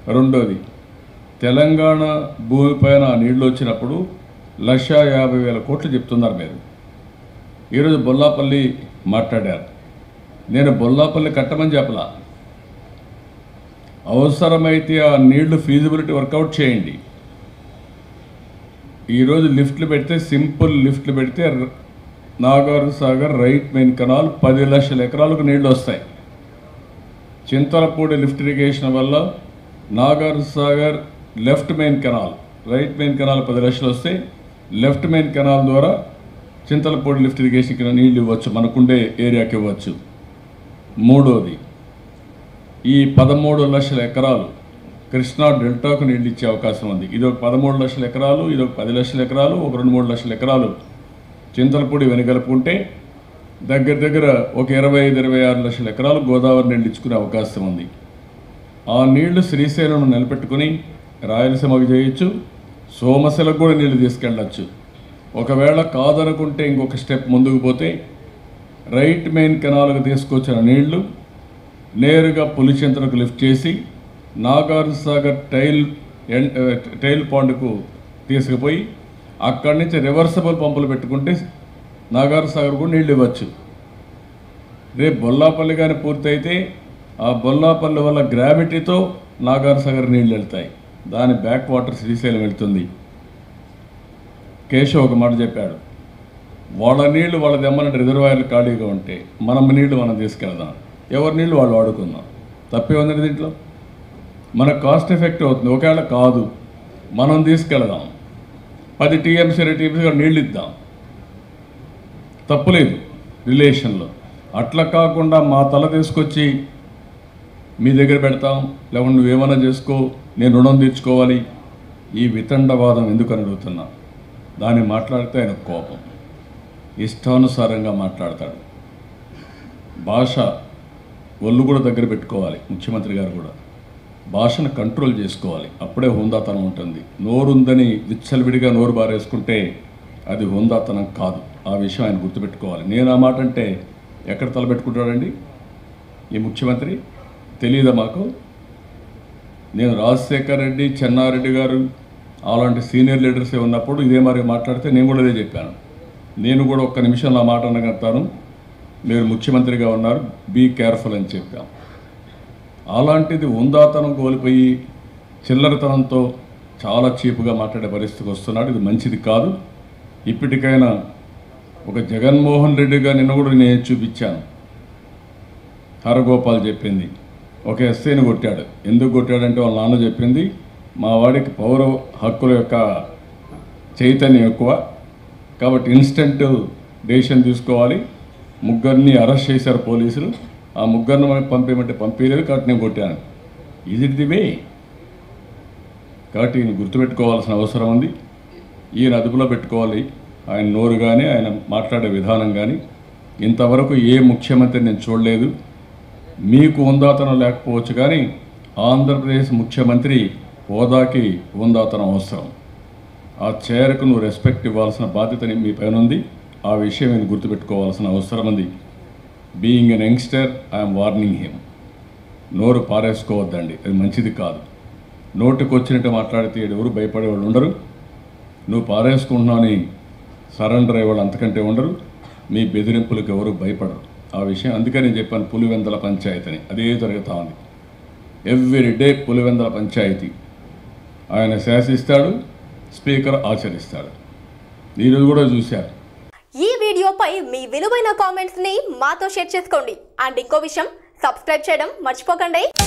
రెండోది తెలంగాణ భూమిపైన నీళ్లు వచ్చినప్పుడు లక్ష యాభై వేల కోట్లు చెప్తున్నారు మీరు ఈరోజు బొల్లాపల్లి మాట్లాడారు నేను బొల్లాపల్లి కట్టమని చెప్పలా అవసరమైతే ఆ నీళ్లు ఫీజిబిలిటీ వర్కౌట్ చేయండి ఈరోజు లిఫ్ట్లు పెడితే సింపుల్ లిఫ్ట్లు పెడితే ర- Nagar Sagar right main canal పది లక్షల ఎకరాలకు నీళ్లు వస్తాయి చింతలపూడి లిఫ్ట్ ఇరిగేషన్ వల్ల Nagar Sagar left main canal right main canal పది లక్షలు వస్తే లెఫ్ట్ మెయిన్ కెనాల్ ద్వారా చింతలపూడి లిఫ్ట్ ఇరిగేషన్కి నీళ్లు ఇవ్వచ్చు మనకుండే ఏరియాకి ఇవ్వచ్చు మూడోది ఈ పదమూడు లక్షల ఎకరాలు కృష్ణా డెల్టాకు నీళ్ళు ఇచ్చే అవకాశం ఉంది ఇది ఒక పదమూడు లక్షల ఎకరాలు ఇది ఒక పది లక్షల ఎకరాలు ఒక రెండు మూడు లక్షల ఎకరాలు చింతలపూడి వెనుకలుపుకుంటే దగ్గర దగ్గర ఒక ఇరవై ఐదు ఇరవై ఆరు లక్షల ఎకరాలు గోదావరి నీళ్ళు ఇచ్చుకునే అవకాశం ఉంది ఆ నీళ్లు శ్రీశైలం నిలబెట్టుకుని రాయలసీమకు చేయొచ్చు సోమశిలకు కూడా నీళ్లు తీసుకెళ్ళచ్చు ఒకవేళ కాదనుకుంటే ఇంకొక స్టెప్ ముందుకు పోతే రైట్ మెయిన్ కెనాల్కు తీసుకొచ్చిన నీళ్లు నేరుగా పులిచింతలకు లిఫ్ట్ చేసి నాగార్ సాగర్ టైల్ ఎన్- ఆ, టైల్ పాండ్కు తీసుకుపోయి అక్కడి నుంచి రివర్సబుల్ పంపులు పెట్టుకుంటే నాగార్ సాగర్ కూడా నీళ్ళు ఇవ్వచ్చు రేపు బొల్లాపల్లి కానీ పూర్తయితే ఆ బొల్లాపల్లి వల్ల గ్రావిటీతో నాగార్ సాగర్ నీళ్ళు వెళ్తాయి దాని బ్యాక్ వాటర్ శ్రీశైలం వెళ్తుంది కేశవ్ ఒక మాట చెప్పాడు వాళ్ళ నీళ్లు వాళ్ళ దెమ్మలంటే రిజర్వాయర్లు ఖాళీగా ఉంటే మనం నీళ్లు మనం తీసుకెళ్దాం ఎవరి నీళ్లు వాళ్ళు వాడుకుందాం తప్పే ఉందండి దీంట్లో మనకు కాస్ట్ ఎఫెక్ట్ అవుతుంది ఒకవేళ కాదు మనం తీసుకెళ్దాం పది టీఎంసీ టీఎంసీ నీళ్ళు ఇద్దాం తప్పులేదు రిలేషన్లో అట్లా కాకుండా మా తల తీసుకొచ్చి మీ దగ్గర పెడతాం లేకుంటే నువ్వేమైనా చేసుకో నేను రుణం తీర్చుకోవాలి ఈ వితండవాదం ఎందుకు అని అడుగుతున్నా దాన్ని మాట్లాడితే ఆయన కోపం ఇష్టానుసారంగా మాట్లాడతాడు భాష ఒళ్ళు కూడా దగ్గర పెట్టుకోవాలి ముఖ్యమంత్రి గారు కూడా భాషను కంట్రోల్ చేసుకోవాలి అప్పుడే హుందాతనం ఉంటుంది నోరుందని విచ్చలవిడిగా నోరు బారేసుకుంటే అది హుందాతనం కాదు ఆ విషయం ఆయన గుర్తుపెట్టుకోవాలి నేను ఆ మాట అంటే ఎక్కడ తలపెట్టుకుంటాడండి ఈ ముఖ్యమంత్రి తెలియదా మాకు నేను రాజశేఖర్ రెడ్డి చెన్నారెడ్డి గారు అలాంటి సీనియర్ లీడర్సే ఉన్నప్పుడు ఇదే మరి మాట్లాడితే నేను కూడా అదే చెప్పాను నేను కూడా ఒక్క నిమిషం నా మాట అనగలుగుతాను మీరు ముఖ్యమంత్రిగా ఉన్నారు బీ కేర్ఫుల్ అని చెప్పాం అలాంటిది ఉందాతనం కోల్పోయి చిల్లరతనంతో చాలా చీపుగా మాట్లాడే పరిస్థితికి వస్తున్నాడు ఇది మంచిది కాదు ఇప్పటికైనా ఒక జగన్మోహన్ రెడ్డిగా నిన్న కూడా నేను చూపించాను హరగోపాల్ చెప్పింది ఒక ఎస్ఐని కొట్టాడు ఎందుకు కొట్టాడంటే వాళ్ళ నాన్న చెప్పింది మా వాడికి పౌర హక్కుల యొక్క చైతన్యం ఎక్కువ కాబట్టి ఇన్స్టెంట్ డెసిషన్ తీసుకోవాలి ముగ్గురిని అరెస్ట్ చేశారు పోలీసులు ఆ ముగ్గురిని మనకి పంపేయమంటే పంపించలేదు కాబట్టి నేను కొట్టాను ఇది ది వే కాబట్టి ఈయన గుర్తుపెట్టుకోవాల్సిన అవసరం ఉంది ఈయన అదుపులో పెట్టుకోవాలి ఆయన నోరు కానీ ఆయన మాట్లాడే విధానం కానీ ఇంతవరకు ఏ ముఖ్యమంత్రి నేను చూడలేదు మీకు ఉందాతనం లేకపోవచ్చు కానీ ఆంధ్రప్రదేశ్ ముఖ్యమంత్రి హోదాకి ఉందాతనం అవసరం ఆ చైర్కు నువ్వు రెస్పెక్ట్ ఇవ్వాల్సిన బాధ్యత నీ- మీ పైన ఉంది ఆ విషయం నేను గుర్తుపెట్టుకోవాల్సిన అవసరం ఉంది being an youngster I'm warning him నోరు పారేసుకోవద్దండి అది మంచిది కాదు నోటికి వచ్చినట్టు మాట్లాడితే ఎవరు భయపడే వాళ్ళు ఉండరు నువ్వు పారేసుకుంటున్నావని సరెండర్ అయ్యేవాళ్ళు అంతకంటే ఉండరు మీ బెదిరింపులకు ఎవరు భయపడరు ఆ విషయం అందుకని నేను చెప్పాను పులివెందల పంచాయతీ అని అదే జరుగుతూ ఉంది ఎవ్రీ డే పులివెందల పంచాయతీ ఆయన శాసిస్తాడు స్పీకర్ ఆచరిస్తాడు ఈరోజు కూడా చూశారు ఈ వీడియోపై మీ విలువైన కామెంట్స్ ని మాతో షేర్ చేసుకోండి అండ్ ఇంకో విషయం సబ్స్క్రైబ్ చేయడం మర్చిపోకండి